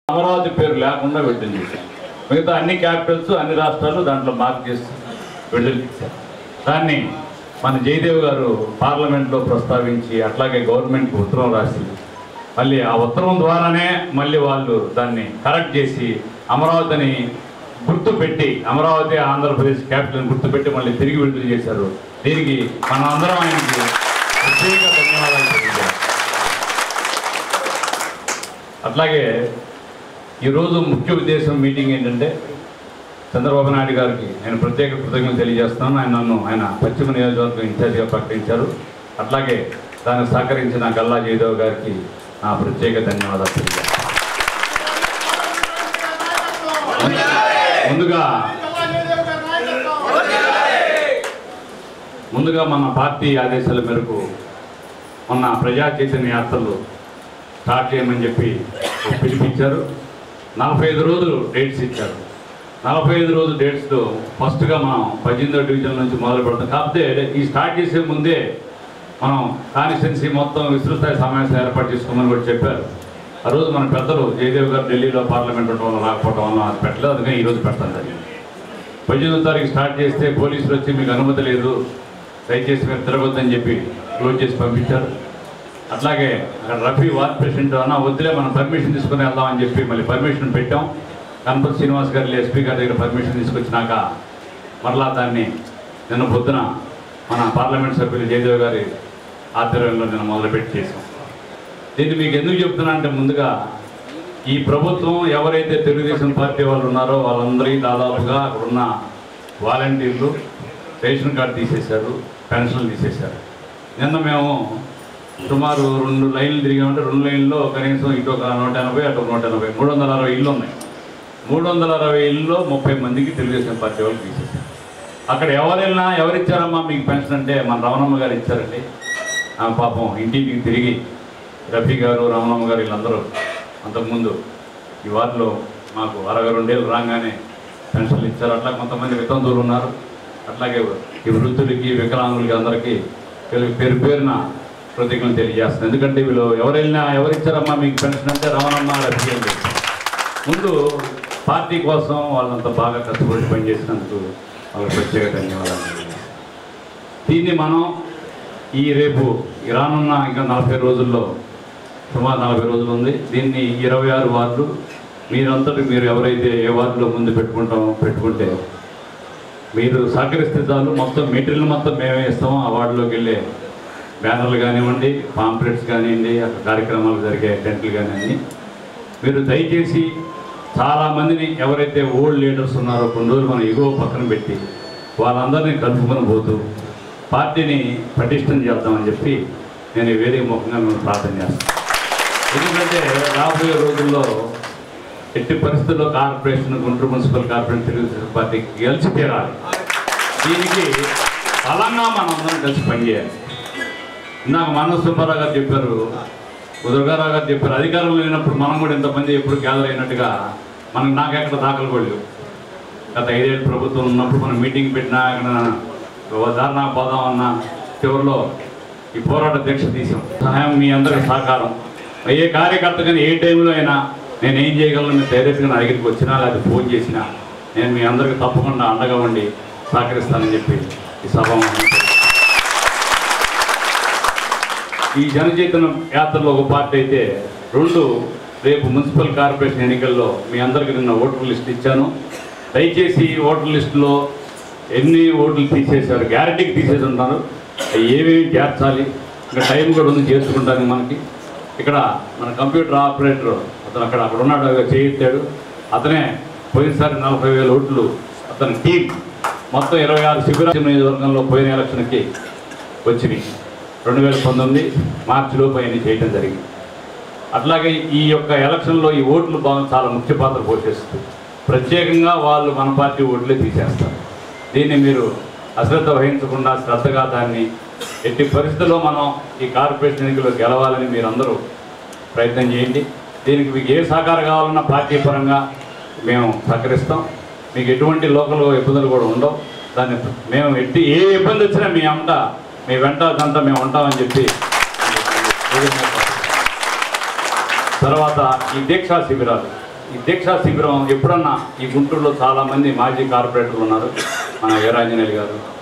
అమరావతి పేరు లేకుండా విడుదల చేశారు మిగతా అన్ని క్యాపిటల్స్ అన్ని రాష్ట్రాలు దాంట్లో మార్క్ చేసి విడుదల చేశారు దాన్ని మన జయదేవ్ గారు పార్లమెంట్లో ప్రస్తావించి అట్లాగే గవర్నమెంట్కి ఉత్తరం రాసి మళ్ళీ ఆ ఉత్తరం ద్వారానే మళ్ళీ వాళ్ళు దాన్ని కరెక్ట్ చేసి అమరావతిని గుర్తుపెట్టి అమరావతి ఆంధ్రప్రదేశ్ క్యాపిటల్ గుర్తుపెట్టి మళ్ళీ తిరిగి విడుదల చేశారు దీనికి మనం అందరం ఆయనకి ప్రత్యేక ధన్యవాదాలు తెలియజేయాలి అట్లాగే ఈరోజు ముఖ్య ఉద్దేశం మీటింగ్ ఏంటంటే చంద్రబాబు నాయుడు గారికి నేను ప్రత్యేక కృతజ్ఞతలు తెలియజేస్తున్నాను ఆయన నన్ను ఆయన పశ్చిమ నియోజకవర్గం ఇన్ఛార్జిగా ప్రకటించారు అట్లాగే దానికి సహకరించిన గల్లా జయదేవ్ గారికి నా ప్రత్యేక ధన్యవాదాలు తెలియజేస్తాను ముందుగా ముందుగా మన పార్టీ ఆదేశాల మేరకు మొన్న ప్రజా చైతన్య యాత్రలు స్టార్ట్ చేయమని చెప్పి ఒక పిలిపించారు నలభై ఐదు రోజులు డేట్స్ ఇచ్చారు నలభై ఐదు రోజు డేట్స్లో ఫస్ట్గా మనం పద్దెనిమిదో డివిజన్ నుంచి మొదలు పెడతాం కాకపోతే ఈ స్టార్ట్ చేసే ముందే మనం కాన్స్టిట్యున్సీ మొత్తం విస్తృత సమావేశం ఏర్పాటు చేసుకోమని కూడా చెప్పారు ఆ రోజు మన పెద్దలు జయదేవ్ గారు ఢిల్లీలో పార్లమెంట్ ఉండడం వల్ల రాకపోవడం వల్ల అది పెట్టలేదు అందుకని ఈరోజు పెడతాం జరిగింది పద్దెనిమిదో తారీఖు స్టార్ట్ చేస్తే పోలీసులు వచ్చి మీకు అనుమతి లేదు దయచేసి మీరు తిరగొద్దని చెప్పి క్లోజ్ చేసి పంపించారు అట్లాగే అక్కడ రఫీ వార్ ప్రెసిడెంట్ అన్న వద్దులే మనం పర్మిషన్ తీసుకుని వెళ్దామని చెప్పి మళ్ళీ పర్మిషన్ పెట్టాం గణపతి శ్రీనివాస్ గారి ఎస్పీ గారి దగ్గర పర్మిషన్ తీసుకొచ్చినాక మరలా దాన్ని నిన్న పొద్దున మన పార్లమెంట్ సభ్యులు జయదేవ్ గారి ఆధ్వర్యంలో నేను మొదలుపెట్టి చేశాం దీన్ని మీకు ఎందుకు చెప్తున్నా అంటే ముందుగా ఈ ప్రభుత్వం ఎవరైతే తెలుగుదేశం పార్టీ వాళ్ళు ఉన్నారో వాళ్ళందరికీ దాదాపుగా అక్కడ ఉన్న వాలంటీర్లు రేషన్ కార్డు తీసేశారు పెన్షన్లు తీసేశారు నిన్న మేము సుమారు రెండు లైన్లు తిరిగామంటే రెండు లైన్లో కనీసం ఇటు ఒక నూట ఎనభై అటు ఒక నూట ఎనభై మూడు వందల అరవై ఇళ్ళు ఉన్నాయి మూడు వందల అరవై ఇళ్ళలో ముప్పై మందికి తెలుగుదేశం పార్టీ వాళ్ళు తీసేశారు అక్కడ ఎవరైనా ఎవరిచ్చారమ్మా మీకు పెన్షన్ అంటే మన రమణమ్మ గారు ఇచ్చారండి ఆ పాపం ఇంటింటికి తిరిగి రఫీ గారు రమణమ్మ గారు వీళ్ళందరూ అంతకుముందు ఈ వార్డులో మాకు అరవై రెండేళ్ళు రాగానే పెన్షన్లు ఇచ్చారు అట్లా కొంతమంది వితంతువులు ఉన్నారు అట్లాగే ఈ వృద్ధులకి వికలాంగులకి అందరికీ వీళ్ళకి పేరు పేరున కృతజ్ఞతలు తెలియజేస్తున్నాను ఎందుకంటే వీళ్ళు ఎవరైనా ఎవరిచ్చారమ్మా మీకు పెన్షన్ అంటే రమణమ్మ రఫీ అని చెప్పారు. ముందు పార్టీ కోసం వాళ్ళంతా బాగా కష్టపడి పనిచేసినందుకు వాళ్ళకి ప్రత్యేక ధన్యవాదాలు దీన్ని మనం ఈ రేపు ఈ రానున్న ఇంకా నలభై రోజుల్లో సుమారు నలభై రోజులు ఉంది దీన్ని ఇరవై ఆరు వార్డులు మీరంతటి మీరు ఎవరైతే ఏ వార్డులో ముందు పెట్టుకుంటామో పెట్టుకుంటే మీరు సహకరిస్తే చాలు మొత్తం మెటీరియల్ మొత్తం మేమే ఇస్తాము ఆ వార్డులోకి వెళ్ళే బ్యానర్లు కానివ్వండి పాంప్లెట్స్ కానివ్వండి అక్కడ కార్యక్రమాలు జరిగే టెంట్లు కానివ్వండి మీరు దయచేసి చాలామందిని ఎవరైతే ఓల్డ్ లీడర్స్ ఉన్నారో కొన్ని రోజులు మనం ఎగువ పక్కన పెట్టి వాళ్ళందరినీ కలుపుకొని పోతూ పార్టీని పటిష్టం చేద్దామని చెప్పి నేను ఈ వేదిక ముఖంగా మేము ప్రార్థన చేస్తాను ఎందుకంటే రాబోయే రోజుల్లో ఎట్టి పరిస్థితుల్లో corporation Guntur municipal corporation Telugu Desam పార్టీకి గెలిచి తీరాలి దీనికి బలంగా మనం అందరం కలిసి పనిచేయాలి ఇందాక మనోజ్ సుబ్బారావు గారు చెప్పారు దుర్గారావు గారు చెప్పారు అధికారంలో లేనప్పుడు మనం కూడా ఇంతమంది ఎప్పుడు గ్యాదర్ అయినట్టుగా మనకు నాకెక్కడ దాఖలు కూడా లేవు గత ఐదేళ్ళు ప్రభుత్వం ఉన్నప్పుడు మనం మీటింగ్ పెట్టినా ఇక్కడ ధారణ పోదామన్నా చివరిలో ఈ పోరాట దీక్ష తీసాం సహాయం మీ అందరికి సహకారం ఏ కార్యకర్త కానీ ఏ టైంలో అయినా నేను ఏం చేయగలను మీరు డైరెక్ట్గా నా దగ్గరికి వచ్చినా లేకపోతే ఫోన్ చేసినా నేను మీ అందరికి తప్పకుండా అండగా ఉండి సహకరిస్తానని చెప్పి ఈ సభ ఈ జనచైతన్య యాత్రలో ఒక పార్టీ అయితే రెండు రేపు మున్సిపల్ కార్పొరేషన్ ఎన్నికల్లో మీ అందరికీ నిన్న ఓటర్ లిస్ట్ ఇచ్చాను దయచేసి ఈ ఓటర్ లిస్టులో ఎన్ని ఓట్లు తీసేశారు గ్యారంటీకి తీసేసి ఉంటారు అవి ఏమేమి చేర్చాలి ఇంకా టైం కూడా ఉంది చేసుకుంటాను మనకి ఇక్కడ మన కంప్యూటర్ ఆపరేటర్ అతను అక్కడ అక్కడ ఉన్నాడు అక్కడ చేయిస్తాడు అతనే పోయినసారి నలభై వేల ఓట్లు అతని టీం మొత్తం ఇరవై ఆరు శిబిరాల నియోజకవర్గంలో పోయిన ఎలక్షన్కి వచ్చినాయి రెండు వేల పంతొమ్మిది మార్చిలో పైన చేయడం జరిగింది అట్లాగే ఈ యొక్క ఎలక్షన్లో ఈ ఓట్లు బాగా చాలా ముఖ్య పాత్ర పోషిస్తుంది ప్రత్యేకంగా వాళ్ళు మన పార్టీ ఓట్లే తీసేస్తారు దీన్ని మీరు అశ్రద్ధ వహించకుండా శ్రద్ధగా దాన్ని ఎట్టి పరిస్థితుల్లో మనం ఈ కార్పొరేషన్ ఎన్నికల్లో గెలవాలని మీరందరూ ప్రయత్నం చేయండి దీనికి మీకు ఏ సహకారం కావాలన్నా పార్టీ పరంగా మేము సహకరిస్తాం మీకు ఎటువంటి లోకల్ ఇబ్బందులు కూడా ఉండవు దాన్ని మేము ఎట్టి ఏ ఇబ్బంది వచ్చినా మీ అంట మీ వెంట అదంతా మేము ఉంటామని చెప్పి తర్వాత ఈ దీక్షా శిబిరాలు ఈ దీక్షా శిబిరం ఎప్పుడన్నా ఈ గుంటూరులో చాలామంది మాజీ కార్పొరేటర్లు ఉన్నారు మన వీరాంజనేయులు గారు